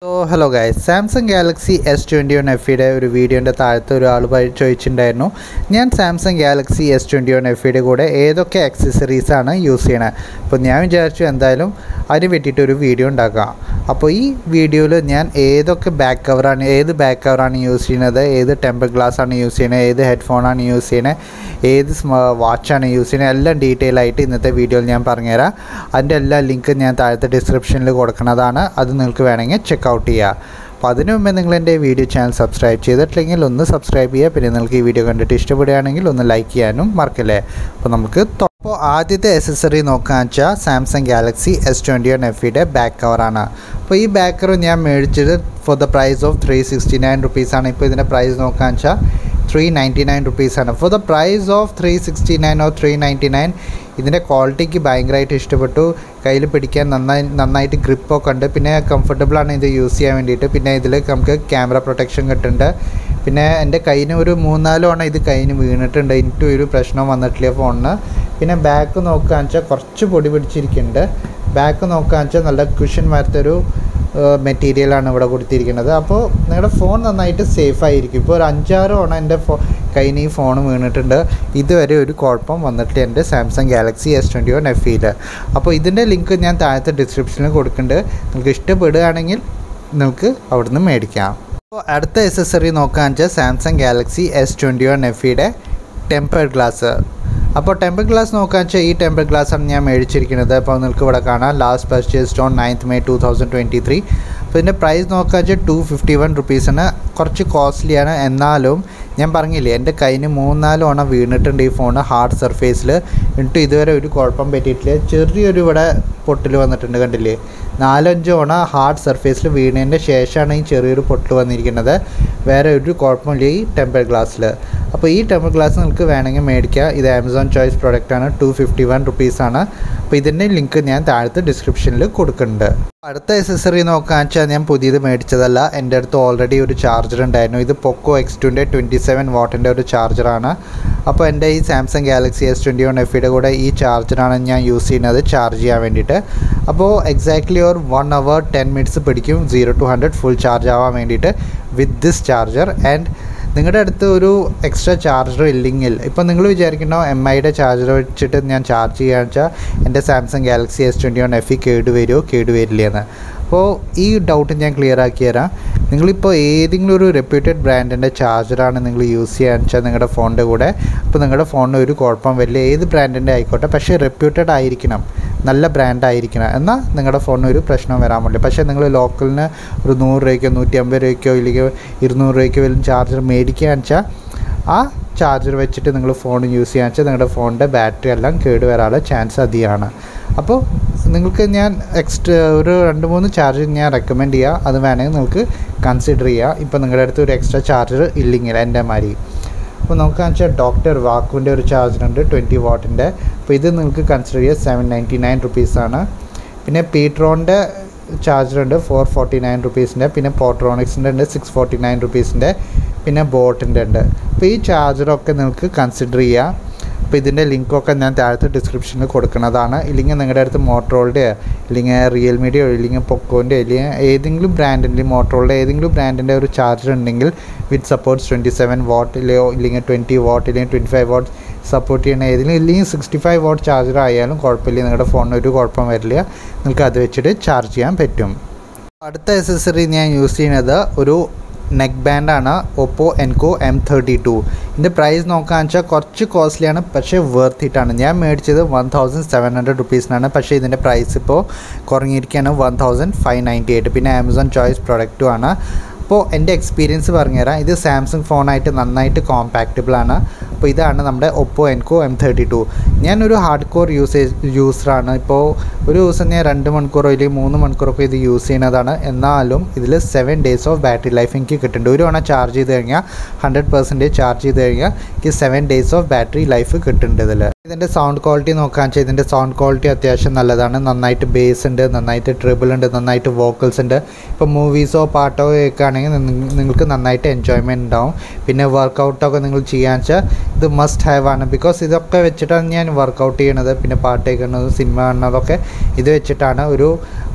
so hello guys Samsung Galaxy S twenty one എഫിയുടെ ഒരു വീഡിയോൻ്റെ താഴത്ത് ഒരാൾ ചോദിച്ചിട്ടുണ്ടായിരുന്നു ഞാൻ Samsung Galaxy S twenty one എഫിയുടെ കൂടെ ഏതൊക്കെ ആക്സസറീസാണ് യൂസ് ചെയ്യണത് അപ്പോൾ ഞാൻ വിചാരിച്ചു എന്തായാലും അതിന് വേണ്ടിയിട്ട് ഒരു വീഡിയോ ഉണ്ടാക്കാം അപ്പോൾ ഈ വീഡിയോയിൽ ഞാൻ ഏതൊക്കെ ബാക്ക് കവറാണ് ഏത് ബാക്ക് കവറാണ് യൂസ് ചെയ്യുന്നത് ഏത് ടെമ്പർ ഗ്ലാസ് ആണ് യൂസ് ചെയ്യുന്നത് ഏത് ഹെഡ്ഫോണാണ് യൂസ് ചെയ്യുന്നത് ഏത് വാച്ചാണ് യൂസ് ചെയ്യുന്നത് എല്ലാം ഡീറ്റെയിൽ ആയിട്ട് ഇന്നത്തെ വീഡിയോയിൽ ഞാൻ പറഞ്ഞുതരാം അതിൻ്റെ എല്ലാ ലിങ്ക് ഞാൻ താഴത്തെ ഡിസ്ക്രിപ്ഷനിൽ കൊടുക്കുന്നതാണ് അത് നിങ്ങൾക്ക് വേണമെങ്കിൽ ചെക്ക് ഔട്ട് ചെയ്യുക അപ്പോൾ അതിനു മുമ്പേ നിങ്ങൾ എൻ്റെ വീഡിയോ ചാനൽ സബ്സ്ക്രൈബ് ചെയ്തിട്ടില്ലെങ്കിൽ ഒന്ന് സബ്സ്ക്രൈബ് ചെയ്യുക പിന്നെ നിങ്ങൾക്ക് ഈ വീഡിയോ കണ്ടിട്ട് ഇഷ്ടപ്പെടുകയാണെങ്കിൽ ഒന്ന് ലൈക്ക് ചെയ്യാനും മറക്കല്ലേ അപ്പോൾ നമുക്ക് അപ്പോൾ ആദ്യത്തെ എസസറി നോക്കുകയെന്ന് വെച്ചാൽ Samsung Galaxy S twenty one back ബാക്ക് കവറാണ് അപ്പോൾ ഈ ബാക്ക് കവർ ഞാൻ മേടിച്ചത് for the price of three sixty nine റുപ്പീസാണ് ഇപ്പോൾ ഇതിൻ്റെ പ്രൈസ് നോക്കുകയെന്ന് വെച്ചാൽ ത്രീ നയൻറ്റി നയൻ റുപ്പീസാണ് for the price of three sixty nine or three ninety nine ഇതിൻ്റെ ക്വാളിറ്റിക്ക് ഭയങ്കരമായിട്ട് ഇഷ്ടപ്പെട്ടു കയ്യിൽ പിടിക്കാൻ നന്നായി നന്നായിട്ട് ഗ്രിപ്പൊക്കെ ഉണ്ട് പിന്നെ കംഫർട്ടബിളാണ് ഇത് യൂസ് ചെയ്യാൻ വേണ്ടിയിട്ട് പിന്നെ ഇതിൽ നമുക്ക് ക്യാമറ പ്രൊട്ടക്ഷൻ കിട്ടുന്നുണ്ട് പിന്നെ എൻ്റെ കയ്യിന് ഒരു മൂന്നാല് തവണ ഇത് കയ്യിന് വീണിട്ടുണ്ട് എനിക്ക് ഒരു പ്രശ്നം വന്നിട്ടില്ല ഫോണിന് പിന്നെ ബാക്ക് നോക്കുകയെന്ന് വെച്ചാൽ കുറച്ച് പൊടി പിടിച്ചിരിക്കുന്നുണ്ട് ബാക്ക് നോക്കുകയെന്ന് വെച്ചാൽ നല്ല കുഷൻ വരത്തൊരു മെറ്റീരിയലാണ് ഇവിടെ കൊടുത്തിരിക്കുന്നത് അപ്പോൾ നിങ്ങളുടെ ഫോൺ നന്നായിട്ട് സേഫ് ആയിരിക്കും ഇപ്പോൾ ഒരു അഞ്ചാറ് തവണ എൻ്റെ ഫോ കയ്യിൽ ഈ ഫോൺ വീണിട്ടുണ്ട് ഇതുവരെ ഒരു കുഴപ്പം വന്നിട്ടില്ല എൻ്റെ Samsung Galaxy S twenty one F ഇയിൽ അപ്പോൾ ഇതിൻ്റെ ലിങ്ക് ഞാൻ താഴത്തെ ഡിസ്ക്രിപ്ഷനിൽ കൊടുക്കുന്നുണ്ട് നിങ്ങൾക്ക് ഇഷ്ടപ്പെടുകയാണെങ്കിൽ നിങ്ങൾക്ക് അവിടുന്ന് മേടിക്കാം അപ്പോൾ അടുത്ത എസസറി നോക്കുകയാണെന്ന് വെച്ചാൽ Samsung Galaxy S twenty one F ഇയുടെ ടെമ്പർ ഗ്ലാസ് അപ്പോൾ ടെമ്പർ ഗ്ലാസ് നോക്കുകയെന്ന് വെച്ചാൽ ഈ ടെമ്പർ ഗ്ലാസ്സാണ് ഞാൻ മേടിച്ചിരിക്കുന്നത് അപ്പോൾ നിങ്ങൾക്ക് ഇവിടെ കാണാം last purchased on ninth May two thousand twenty three അപ്പോൾ ഇതിൻ്റെ പ്രൈസ് നോക്കുക വെച്ചാൽ ടു ഫിഫ്റ്റി വൺ റുപ്പീസിന് കുറച്ച് കോസ്റ്റ്ലിയാണ് എന്നാലും ഞാൻ പറഞ്ഞില്ലേ എൻ്റെ കയ്യിൽ മൂന്നാല് ഓണം വീണിട്ടുണ്ട് ഈ ഫോൺ ഹാർഡ് സർഫേസിൽ എന്നിട്ട് ഇതുവരെ ഒരു കുഴപ്പം പറ്റിയിട്ടില്ല ചെറിയൊരു ഇവിടെ പൊട്ടിൽ വന്നിട്ടുണ്ട് കണ്ടില്ലേ നാലഞ്ച് ഓണ ഹാർഡ് സർഫേസിൽ വീണതിൻ്റെ ശേഷമാണ് ഈ ചെറിയൊരു പൊട്ടിൽ വന്നിരിക്കുന്നത് വേറെ ഒരു കുഴപ്പമില്ല ഈ ടെമ്പർ ഗ്ലാസ്സിൽ അപ്പോൾ ഈ ടെമ്പർ ഗ്ലാസ് നിങ്ങൾക്ക് വേണമെങ്കിൽ മേടിക്കുക ഇത് ആമസോൺ ചോയ്സ് പ്രോഡക്റ്റാണ് ടു ഫിഫ്റ്റി വൺ റുപ്പീസാണ് അപ്പോൾ ഇതിൻ്റെ ലിങ്ക് ഞാൻ താഴത്തെ ഡിസ്ക്രിപ്ഷനിൽ കൊടുക്കുന്നുണ്ട് അടുത്ത എസസറി നോക്കുകയെന്ന് വെച്ചാൽ ഞാൻ പുതിയത് മേടിച്ചതല്ല എൻ്റെ അടുത്ത് ഓൾറെഡി ഒരു ചാർജർ ഉണ്ടായിരുന്നു ഇത് പൊക്കോ എക്സ് ടുൻ്റെ ട്വൻറ്റി സെവൻ വാട്ടിൻ്റെ ഒരു ചാർജറാണ് അപ്പോൾ എൻ്റെ ഈ Samsung Galaxy S twenty one എഫിയുടെ കൂടെ ഈ ചാർജറാണ് ഞാൻ യൂസ് ചെയ്യുന്നത് ചാർജ് ചെയ്യാൻ വേണ്ടിയിട്ട് അപ്പോൾ എക്സാക്ട്ലി ഒരു വൺ അവർ ടെൻ മിനിറ്റ്സ് പിടിക്കും zero to hundred full charge ആവാൻ വേണ്ടിയിട്ട് വിത്ത് ദിസ് ചാർജർ ആൻഡ് നിങ്ങളുടെ അടുത്ത് ഒരു എക്സ്ട്രാ ചാർജർ ഇല്ലെങ്കിൽ ഇപ്പോൾ നിങ്ങൾ വിചാരിക്കണോ എം ഐയുടെ ചാർജർ വെച്ചിട്ട് ഞാൻ ചാർജ് ചെയ്യുകയെന്ന് വെച്ചാൽ എൻ്റെ Samsung Galaxy S twenty one F കേടുവരുമോ കേടുവരില്ലെന്ന് അപ്പോൾ ഈ ഡൗട്ട് ഞാൻ ക്ലിയർ ആക്കി തരാം നിങ്ങളിപ്പോൾ ഏതെങ്കിലും ഒരു റെപ്യൂട്ടഡ് ബ്രാൻഡിൻ്റെ ചാർജറാണ് നിങ്ങൾ യൂസ് ചെയ്യാന്ന് വെച്ചാൽ നിങ്ങളുടെ ഫോണിൻ്റെ കൂടെ അപ്പോൾ നിങ്ങളുടെ ഫോണിന് ഒരു കുഴപ്പം വരില്ല ഏത് ബ്രാൻഡിൻ്റെ ആയിക്കോട്ടെ പക്ഷേ റെപ്യൂട്ടഡ് ആയിരിക്കണം നല്ല ബ്രാൻഡ് ആയിരിക്കണം എന്നാൽ നിങ്ങളുടെ ഫോണിന് ഒരു പ്രശ്നം വരാൻ പാടില്ല പക്ഷേ നിങ്ങൾ ലോക്കലിന് ഒരു നൂറ് രൂപയ്ക്കോ നൂറ്റി അമ്പത് രൂപയ്ക്കോ ഇല്ലെങ്കിൽ ഇരുന്നൂറ് രൂപയ്ക്കോ വല്ല ചാർജർ മേടിക്കുകയെന്ന് വെച്ചാൽ ആ ചാർജർ വെച്ചിട്ട് നിങ്ങൾ ഫോൺ യൂസ് ചെയ്യാന്ന് വെച്ചാൽ നിങ്ങളുടെ ഫോണിൻ്റെ ബാറ്ററി എല്ലാം കേട് വരാനുള്ള ചാൻസ് അധികമാണ് അപ്പോൾ നിങ്ങൾക്ക് ഞാൻ എക്സ്ട്രാ ഒരു രണ്ട് മൂന്ന് ചാർജർ ഞാൻ റെക്കമെൻഡ് ചെയ്യുക അത് വേണമെങ്കിൽ നിങ്ങൾക്ക് കൺസിഡർ ചെയ്യുക ഇപ്പോൾ നിങ്ങളുടെ അടുത്ത് ഒരു എക്സ്ട്രാ ചാർജർ ഇല്ലെങ്കിൽ എൻ്റെ മാതിരി അപ്പോൾ നോക്കുകയെന്ന് വെച്ചാൽ ഡോക്ടർ വാക്കുവിൻ്റെ ഒരു ചാർജർ ഉണ്ട് ട്വൻറ്റി വാട്ടിൻ്റെ അപ്പോൾ ഇത് നിങ്ങൾക്ക് കൺസിഡർ ചെയ്യുക സെവൻ നയൻറ്റി നയൻ റുപ്പീസാണ് പിന്നെ പീട്രോണിൻ്റെ ചാർജർ ഉണ്ട് ഫോർ ഫോർട്ടി നയൻ റുപ്പീസിൻ്റെ പിന്നെ പോട്രോണിക്സിൻ്റെ ഉണ്ട് സിക്സ് ഫോർട്ടി നയൻ റുപ്പീസിൻ്റെ പിന്നെ ബോട്ടിൻ്റെ ഉണ്ട് അപ്പോൾ ഈ ചാർജറൊക്കെ നിങ്ങൾക്ക് കൺസിഡർ ചെയ്യാം അപ്പോൾ ഇതിൻ്റെ ലിങ്കൊക്കെ ഞാൻ താഴത്തെ ഡിസ്ക്രിപ്ഷനിൽ കൊടുക്കുന്നതാണ് ഇല്ലെങ്കിൽ നിങ്ങളുടെ അടുത്ത് മോട്ടറോളുടെയോ ഇല്ലെങ്കിൽ റിയൽമിയുടെയോ ഇല്ലെങ്കിൽ പൊക്കോൻ്റെ ഇല്ലെങ്കിൽ ഏതെങ്കിലും ബ്രാൻഡിൻ്റെ മോട്ടറോളുടെ ഏതെങ്കിലും ബ്രാൻഡിൻ്റെ ഒരു ചാർജർ ഉണ്ടെങ്കിൽ വിത്ത് സപ്പോർട്ട്സ് ട്വൻറ്റി സെവൻ വാട്ടിലെയോ ഇല്ലെങ്കിൽ ട്വൻറ്റി വാട്ട് ഇല്ലെങ്കിൽ ട്വൻറ്റി ഫൈവ് വാട്ട് സപ്പോർട്ട് ചെയ്യണ ഏതെങ്കിലും ഇല്ലെങ്കിൽ സിക്സ്റ്റി ഫൈവ് വാട്ട് ചാർജർ ആയാലും കുഴപ്പമില്ല നിങ്ങളുടെ ഫോണിന് ഒരു കുഴപ്പം വരില്ല നിങ്ങൾക്ക് അത് വെച്ചിട്ട് ചാർജ് ചെയ്യാൻ പറ്റും അടുത്ത എസസറി ഞാൻ യൂസ് ചെയ്യുന്നത് ഒരു നെക്ക് ബാൻഡാണ് Oppo Enco M thirty two ഇതിൻ്റെ പ്രൈസ് നോക്കുകയെന്ന് വെച്ചാൽ കുറച്ച് കോസ്റ്റ്ലിയാണ് പക്ഷേ വർത്ത് ഇറ്റാണ് ഞാൻ മേടിച്ചത് വൺ തൗസൻഡ് സെവൻ ഹൺഡ്രഡ് റുപ്പീസിനാണ് പക്ഷേ ഇതിൻ്റെ പ്രൈസ് ഇപ്പോൾ കുറഞ്ഞിരിക്കുകയാണ് one thousand five ninety eight പിന്നെ ആമസോൺ ചോയ്സ് പ്രൊഡക്റ്റും ആണ് അപ്പോൾ എൻ്റെ എക്സ്പീരിയൻസ് പറഞ്ഞുതരാം ഇത് സാംസങ് ഫോണായിട്ട് നന്നായിട്ട് കോമ്പാക്റ്റബിൾ ആണ് അപ്പോൾ ഇതാണ് നമ്മുടെ Oppo Enco M thirty two ഞാനൊരു ഹാർഡ് കോർ യൂസേജ് യൂസറാണ് ഇപ്പോൾ ഒരു ദിവസം ഞാൻ രണ്ട് മണിക്കൂറോ ഇല്ലെങ്കിൽ മൂന്ന് മണിക്കൂറൊക്കെ ഇത് യൂസ് ചെയ്യുന്നതാണ് എന്നാലും ഇതിൽ seven days of battery life എനിക്ക് കിട്ടുന്നുണ്ട് ഒരു തവണ ചാർജ് ചെയ്ത് കഴിഞ്ഞാൽ ഹൺഡ്രഡ് പെർസെൻറ്റേജ് ചാർജ് ചെയ്ത് കഴിഞ്ഞാൽ എനിക്ക് seven days of battery life കിട്ടുന്നുണ്ട് ഇതിൽ ഇതിൻ്റെ സൗണ്ട് ക്വാളിറ്റി നോക്കാൻ വെച്ചാൽ ഇതിൻ്റെ സൗണ്ട് ക്വാളിറ്റി അത്യാവശ്യം നല്ലതാണ് നന്നായിട്ട് ബേസ് ഉണ്ട് നന്നായിട്ട് ട്രിബിൾ ഉണ്ട് നന്നായിട്ട് വോക്കൽസ് ഉണ്ട് ഇപ്പോൾ മൂവീസോ പാട്ടോ കേൾക്കുകയാണെങ്കിൽ നിങ്ങൾക്ക് നന്നായിട്ട് എൻജോയ്മെൻറ്റ് ഉണ്ടാവും പിന്നെ വർക്കൗട്ടൊക്കെ നിങ്ങൾ ചെയ്യാന്ന് വെച്ചാൽ ഇത് മസ്റ്റ് ഹാവ് ആണ് ബിക്കോസ് ഇതൊക്കെ വെച്ചിട്ടാണ് ഞാൻ വർക്കൗട്ട് ചെയ്യണത് പിന്നെ പാട്ട് കേൾക്കുന്നത് സിനിമ കാണുന്നതൊക്കെ ഇത് വെച്ചിട്ടാണ് ഒരു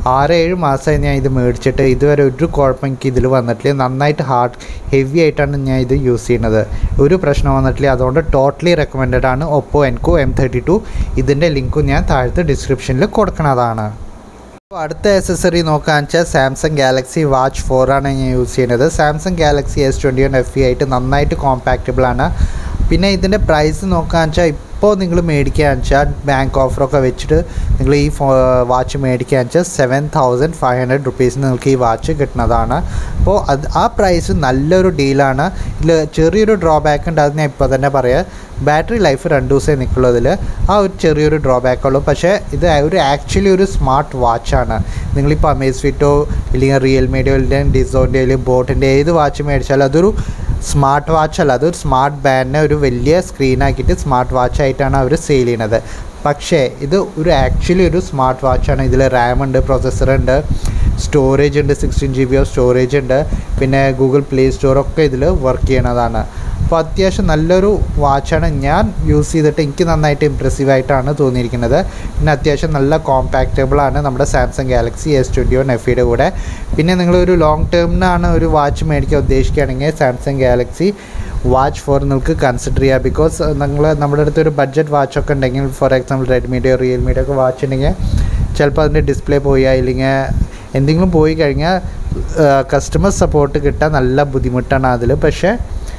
ആറ് ഏഴ് മാസമായി ഞാൻ ഇത് മേടിച്ചിട്ട് ഇതുവരെ ഒരു കുഴപ്പം എനിക്ക് ഇതിൽ വന്നിട്ടില്ല നന്നായിട്ട് ഹാർഡ് ഹെവി ആയിട്ടാണ് ഞാൻ ഇത് യൂസ് ചെയ്യുന്നത് ഒരു പ്രശ്നം വന്നിട്ടില്ല അതുകൊണ്ട് ടോട്ടലി റെക്കമെൻഡഡ് ആണ് Oppo Enco M thirty two ഇതിൻ്റെ ലിങ്കും ഞാൻ താഴത്തെ ഡിസ്ക്രിപ്ഷനിൽ കൊടുക്കുന്നതാണ് അപ്പോൾ അടുത്ത അക്സസറി നോക്കുകയാണെന്ന് വെച്ചാൽ സാംസങ് ഗാലക്സി വാച്ച് ഫോർ ആണ് ഞാൻ യൂസ് ചെയ്യുന്നത് Samsung Galaxy S twenty one F ആയിട്ട് നന്നായിട്ട് കോമ്പാക്റ്റബിൾ ആണ് പിന്നെ ഇതിൻ്റെ പ്രൈസ് നോക്കുകയാണെന്ന് വെച്ചാൽ ഇപ്പോൾ നിങ്ങൾ മേടിക്കുകയാണെന്ന് വെച്ചാൽ ബാങ്ക് ഓഫറൊക്കെ വെച്ചിട്ട് നിങ്ങൾ ഈ ഫോ വാച്ച് മേടിക്കുകയാണെന്ന് വെച്ചാൽ സെവൻ തൗസൻഡ് ഫൈവ് ഹൺഡ്രഡ് റുപ്പീസിന് നിങ്ങൾക്ക് ഈ വാച്ച് കിട്ടുന്നതാണ് അപ്പോൾ അത് ആ പ്രൈസ് നല്ലൊരു ഡീലാണ് ഇതിൽ ചെറിയൊരു ഡ്രോബാക്ക് ഉണ്ട് അത് ഞാൻ ഇപ്പോൾ തന്നെ പറയാം ബാറ്ററി ലൈഫ് രണ്ട് ദിവസമേ നിൽക്കുള്ളൂ അതിൽ ആ ഒരു ചെറിയൊരു ഡ്രോബാക്ക് ഉള്ളൂ പക്ഷേ ഇത് ഒരു ആക്ച്വലി ഒരു സ്മാർട്ട് വാച്ചാണ് നിങ്ങളിപ്പോൾ അമേസ് ഫിറ്റോ ഇല്ലെങ്കിൽ റിയൽമിയുടെ അല്ലെങ്കിൽ ഡിസോൻ്റെ അല്ലെങ്കിൽ ബോട്ടിൻ്റെ ഏത് വാച്ച് മേടിച്ചാലും അതൊരു സ്മാർട്ട് വാച്ച് അല്ല അതൊരു സ്മാർട്ട് ബാൻഡിനെ ഒരു വലിയ സ്ക്രീനാക്കിയിട്ട് സ്മാർട്ട് വാച്ച് ആയിട്ടാണ് അവർ സെയിൽ ചെയ്യണത് പക്ഷേ ഇത് ഒരു ആക്ച്വലി ഒരു സ്മാർട്ട് വാച്ചാണ് ഇതിൽ റാം ഉണ്ട് പ്രൊസസ്സർ ഉണ്ട് സ്റ്റോറേജ് ഉണ്ട് sixteen G B of storage ഉണ്ട് പിന്നെ ഗൂഗിൾ പ്ലേ സ്റ്റോറൊക്കെ ഇതിൽ വർക്ക് ചെയ്യണതാണ് അപ്പോൾ അത്യാവശ്യം നല്ലൊരു വാച്ചാണ് ഞാൻ യൂസ് ചെയ്തിട്ട് എനിക്ക് നന്നായിട്ട് ഇമ്പ്രസീവ് ആയിട്ടാണ് തോന്നിയിരിക്കുന്നത് പിന്നെ അത്യാവശ്യം നല്ല കോമ്പാക്റ്റബിൾ ആണ് നമ്മുടെ Samsung Galaxy S twenty one എഫിയുടെ കൂടെ പിന്നെ നിങ്ങളൊരു ലോങ് ടേമിനാണ് ഒരു വാച്ച് മേടിക്കാൻ ഉദ്ദേശിക്കുകയാണെങ്കിൽ സാംസങ് ഗാലക്സി വാച്ച് ഫോർ നിങ്ങൾക്ക് കൺസിഡർ ചെയ്യുക ബിക്കോസ് നിങ്ങൾ നമ്മുടെ അടുത്ത് ഒരു ബഡ്ജറ്റ് വാച്ചൊക്കെ ഉണ്ടെങ്കിൽ ഫോർ എക്സാമ്പിൾ റെഡ്മിയുടെ റിയൽമിയുടെ ഒക്കെ വാച്ച് ഉണ്ടെങ്കിൽ ചിലപ്പോൾ അതിൻ്റെ ഡിസ്പ്ലേ പോയി ഇല്ലെങ്കിൽ എന്തെങ്കിലും പോയി കഴിഞ്ഞാൽ കസ്റ്റമർ സപ്പോർട്ട് കിട്ടാൻ നല്ല ബുദ്ധിമുട്ടാണ് അതിൽ പക്ഷേ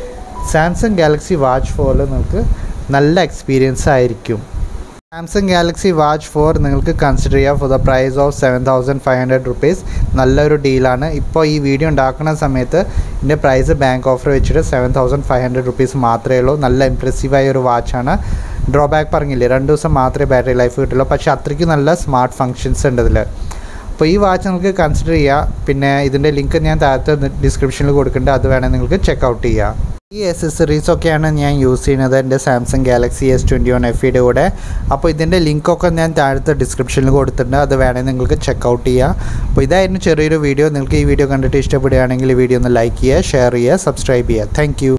സാംസങ് ഗാലക്സി വാച്ച് ഫോറിൽ നിങ്ങൾക്ക് നല്ല എക്സ്പീരിയൻസ് ആയിരിക്കും സാംസങ് ഗാലക്സി വാച്ച് ഫോർ നിങ്ങൾക്ക് കൺസിഡർ ചെയ്യാം for the price of seven thousand five hundred rupees നല്ലൊരു ഡീലാണ് ഇപ്പോൾ ഈ വീഡിയോ ഉണ്ടാക്കുന്ന സമയത്ത് ഇതിൻ്റെ പ്രൈസ് ബാങ്ക് ഓഫർ വെച്ചിട്ട് seven thousand five hundred rupees മാത്രമേ ഉള്ളൂ നല്ല ഇമ്പ്രസീവായ ഒരു വാച്ചാണ് ഡ്രോബാക്ക് പറഞ്ഞില്ലേ രണ്ട് ദിവസം മാത്രമേ ബാറ്ററി ലൈഫ് കിട്ടുള്ളൂ പക്ഷേ അത്രയ്ക്ക് നല്ല സ്മാർട്ട് ഫങ്ഷൻസ് ഉണ്ട് ഇതിൽ അപ്പോൾ ഈ വാച്ച് നിങ്ങൾക്ക് കൺസിഡർ ചെയ്യാം പിന്നെ ഇതിൻ്റെ ലിങ്ക് ഞാൻ താഴത്തെ ഡിസ്ക്രിപ്ഷനിൽ കൊടുക്കുന്നുണ്ട് അത് വേണമെങ്കിൽ നിങ്ങൾക്ക് ചെക്ക് ഔട്ട് ചെയ്യാം ഈ അക്സസറീസ് ഒക്കെയാണ് ഞാൻ യൂസ് ചെയ്യുന്നത് എൻ്റെ Samsung Galaxy S twenty one F ഇയുടെ കൂടെ അപ്പോൾ ഇതിൻ്റെ ലിങ്കൊക്കെ ഞാൻ താഴത്തെ ഡിസ്ക്രിപ്ഷനിൽ കൊടുത്തിട്ടുണ്ട് അത് വേണമെങ്കിൽ നിങ്ങൾക്ക് ചെക്ക് ഔട്ട് ചെയ്യാം അപ്പോൾ ഇതായിരുന്നു ചെറിയൊരു വീഡിയോ നിങ്ങൾക്ക് ഈ വീഡിയോ കണ്ടിട്ട് ഇഷ്ടപ്പെടുകയാണെങ്കിൽ ഈ വീഡിയോ ഒന്ന് ലൈക്ക് ചെയ്യുക ഷെയർ ചെയ്യുക സബ്സ്ക്രൈബ് ചെയ്യുക താങ്ക്